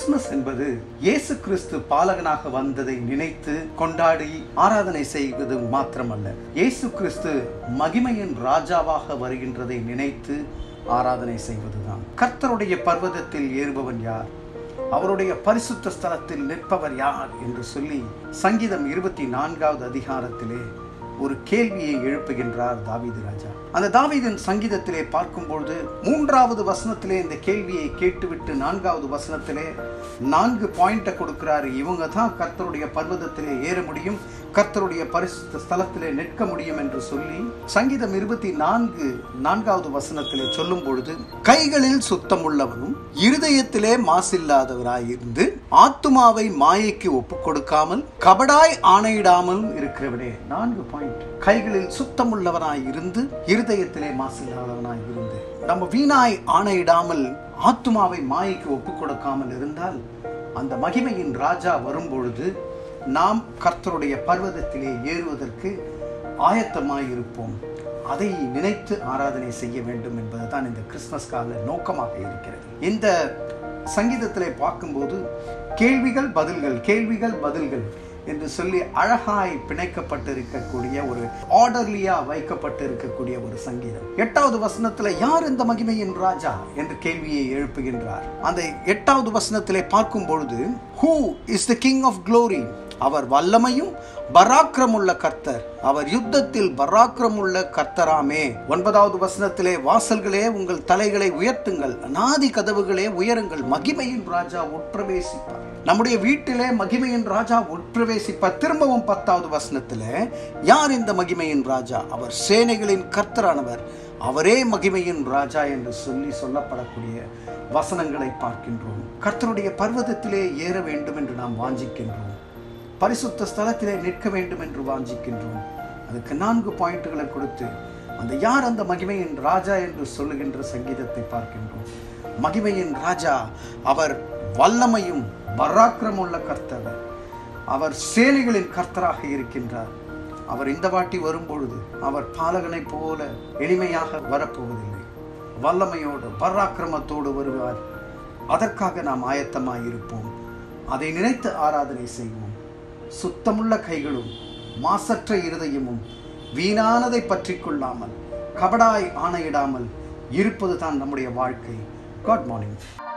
Christmas என்பது இயேசு கிறிஸ்து பாலகனாக வந்ததை நினைத்து கொண்டாடி ஆராதனை செய்வது மாத்திரமல்ல இயேசு கிறிஸ்து மகிமையின் ராஜாவாக வருகின்றதை நினைத்து ஆராதனை செய்வதுதான் கர்த்தருடைய பர்வதத்தில் ஏறுபவன் யார் அவருடைய பரிசுத்த ஸ்தலத்தில் நிற்பவர் யார் என்று சொல்லி சங்கீதம் இருபத்தி நான்காவது அதிகாரத்திலே ஒரு கேள்வியை எழுப்புகின்றார் தாவீது ராஜா அந்த தாவீதின் சங்கீதத்திலே பார்க்கும்பொழுது மூன்றாவது வசனத்திலே இந்த கேள்வியை கேட்டுவிட்டு நான்காவது வசனத்திலே நான்கு பாயிண்ட்டை கொடுக்கிறாரு இவங்க தான் கர்த்தருடைய பர்வதத்திலே ஏற முடியும் கர்த்தருடைய பரிசுத்த ஸ்தலத்திலே நிற்க முடியும் என்று சொல்லி சங்கீதம் இருபத்தி நான்கு நான்காவது வசனத்திலே சொல்லும் பொழுது கைகளில் சுத்தம் உள்ளவனும் இருதயத்திலே மாசில்லாதவராயிருந்து ஆத்துமாவை மாயைக்கு ஒப்புக் கொடுக்காமல் கபடாய் ஆணையிடாமல் இருக்கிறவனே நான்கு பாயிண்ட் கைகளில் சுத்தம் உள்ளவனாய் இருந்து இருதயத்திலே மாசில்லாதவனாய் இருந்து நம்ம வீணாய் ஆணையிடாமல் ஆத்துமாவை மாயைக்கு ஒப்புக் கொடுக்காமல் இருந்தால் அந்த மகிமையின் ராஜா வரும்பொழுது நாம் கர்த்தருடைய பர்வதத்திலே ஏறுவதற்கு ஆயத்தமாய் இருப்போம் அதை நினைத்து ஆராதனை செய்ய வேண்டும் என்பதுதான் இந்த கிறிஸ்துமஸ் கால நோக்கமாக இருக்கிறது இந்த சங்கீதத்திலே பார்க்கும்போது கேள்விகள் பதில்கள் கேள்விகள் பதில்கள் என்று சொல்லி அழகாய் பிணைக்கப்பட்டிருக்கக்கூடிய ஒரு ஆர்டர்லியா வைக்கப்பட்டு இருக்கக்கூடிய ஒரு சங்கீதம் எட்டாவது வசனத்துல யார் இந்த மகிமையின் ராஜா என்று கேள்வியை எழுப்புகின்றார் அந்த எட்டாவது வசனத்திலே பார்க்கும் பொழுது who is the king of glory அவர் வல்லமையும் பராக்கிரமுள்ள கர்த்தர் அவர் யுத்தத்தில் பராக்கிரமுள்ள கர்த்தராமே ஒன்பதாவது வசனத்திலே வாசல்களே உங்கள் தலைகளை உயர்த்துங்கள் அநாதி கதவுகளே உயருங்கள் மகிமையின் ராஜா உட்பிரவேசிப்பார் நம்முடைய வீட்டிலே மகிமையின் ராஜா உட்பிரவேசிப்பார் திரும்பவும் பத்தாவது வசனத்திலே யார் இந்த மகிமையின் ராஜா அவர் சேனைகளின் கர்த்தரானவர் அவரே மகிமையின் ராஜா என்று சொல்லி சொல்லப்படக்கூடிய வசனங்களை பார்க்கின்றோம் கர்த்தருடைய பர்வதத்திலே ஏற வேண்டும் என்று நாம் வாஞ்சிக்கின்றோம் பரிசுத்த ஸ்தலத்திலே நிற்க வேண்டும் என்று வாஞ்சிக்கின்றோம் அதுக்கு நான்கு பாயிண்ட்டுகளை கொடுத்து அந்த யார் அந்த மகிமையின் ராஜா என்று சொல்லுகின்ற சங்கீதத்தை பார்க்கின்றோம் மகிமையின் ராஜா அவர் வல்லமையும் பராக்கிரமுள்ள கர்த்தவர் அவர் சேனைகளின் கர்த்தராக இருக்கின்றார் அவர் இந்த வாட்டி வரும்பொழுது அவர் பாலகனைப் போல எளிமையாக வரப்போவதில்லை வல்லமையோடு பராக்கிரமத்தோடு வருவார் அதற்காக நாம் ஆயத்தமாய் இருப்போம் அதை நினைத்து ஆராதனை செய்வோம் சுத்தமுள்ள கைகளும் மாசற்ற இருதயமும் வீணானதை பற்றி கொள்ளாமல் கபடாய் ஆணையிடாமல் இருப்பது தான் நம்முடைய வாழ்க்கை காட் மார்னிங்